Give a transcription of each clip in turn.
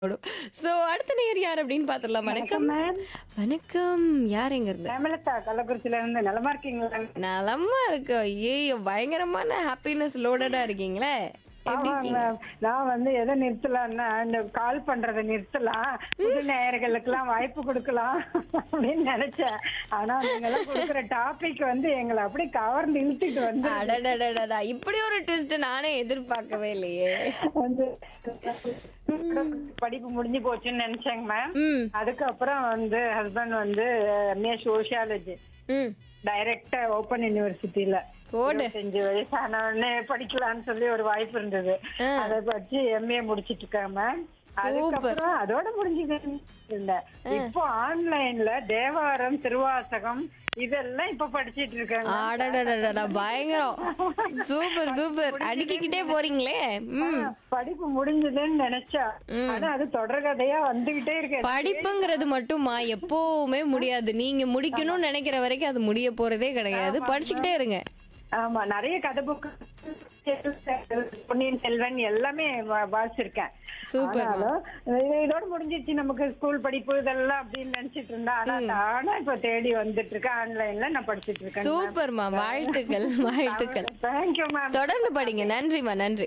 So அடுத்த நேர் யார் அப்படின்னு பாத்துடலாம் வணக்கம் மேம் வணக்கம் யார் எங்க இருந்து ஹேமலதா கள்ளக்குறிச்சியில இருந்து நலமா இருக்கீங்களா நலமா இருக்கு ஐயோ பயங்கரமான ஹாப்பினஸ் லோடடா இருக்கீங்களே எப்படி ஆமாங்க இருக்கீங்க மேம். நான் வந்து எதை நிறுத்தலாம்னா இந்த கால் பண்றதை நிறுத்தலாம் புது நேயர்களுக்கெல்லாம் வாய்ப்பு கொடுக்கலாம் அப்படின்னு நினைச்சேன் ஆனா நீங்க எல்லாம் கொடுக்குற டாபிக் வந்து எங்களை அப்படியே கவர்ந்து இழுத்துட்டு வந்து அடடடடடா இப்படி ஒரு ட்விஸ்ட் நானே எதிர்பார்க்கவே இல்லையே வந்து படிப்பு முடிஞ்சு போச்சுன்னு நினைச்சேங்க மேம் ம் அதுக்கப்புறம் வந்து ஹஸ்பண்ட் வந்து எம்ஏ சோசியாலஜி ம் டைரக்டா ஓபன் யூனிவர்சிட்டியில போடு இருபத்தஞ்சு வயசான உடனே படிக்கலாம்னு சொல்லி ஒரு வாய்ப்பு இருந்தது ஆ. அதை படிச்சு எம்ஏ முடிச்சிட்டு இருக்கேன் மேம் அதுக்கப்புறம் அதோட முடிஞ்சுக்கிட்டு இருந்தேன் இப்போ ஆன்லைன்ல தேவாரம் திருவாசகம் இதெல்லாம் இப்ப படிச்சிட்டு இருக்கேன் அடடடடடா பயங்கரம் சூப்பர் சூப்பர் அடுக்கிக்கிட்டே போறீங்களே ம் படிப்பு முடிஞ்சதுன்னு நினைச்சா ஆனா அது தொடர் கதையா வந்துகிட்டே இருக்கு படிப்புங்கிறது மட்டுமா எப்பவுமே முடியாது நீங்க முடிக்கணும்னு நினைக்கிற வரைக்கும் அது முடிய போறதே கிடையாது படிச்சுக்கிட்டே இருங்க ஆமா நிறைய கதை புக்கு பொன்னியின் செல்வன் எல்லாமே வா- வாசிச்சிருக்கேன் சூப்பர் ஆனாலும் இது இதோட முடிஞ்சிருச்சு நமக்கு ஸ்கூல் படிப்பு இதெல்லாம் அப்படின்னு நினைச்சிட்டு இருந்தா ஆனா தானா இப்ப தேடி வந்துட்டு இருக்கேன் ஆன்லைன்ல நான் படிச்சிட்டு இருக்கேன் சூப்பர்மா வாழ்த்துக்கள் வாழ்த்துக்கள் தேங்க்யூ மேம் தொடர்ந்து படிங்க நன்றிம்மா நன்றி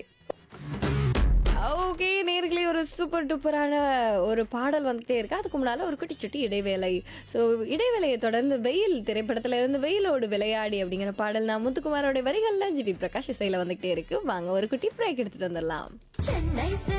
ஓகே நேர்களே ஒரு சூப்பர் டூப்பரான ஒரு பாடல் வந்துட்டே இருக்கு அதுக்கு முன்னால ஒரு குட்டி சுட்டி இடைவேளை ஸோ இடைவேளையை தொடர்ந்து வெயில் திரைப்படத்துல இருந்து வெயிலோடு விளையாடி அப்படிங்கிற பாடல் நான் முத்துக்குமாரோட வரிகள்ல ஜிபி பிரகாஷ் இசையில வந்துகிட்டே இருக்கு வாங்க ஒரு குட்டி பிரேக் எடுத்துட்டு வந்துடலாம் சென்னை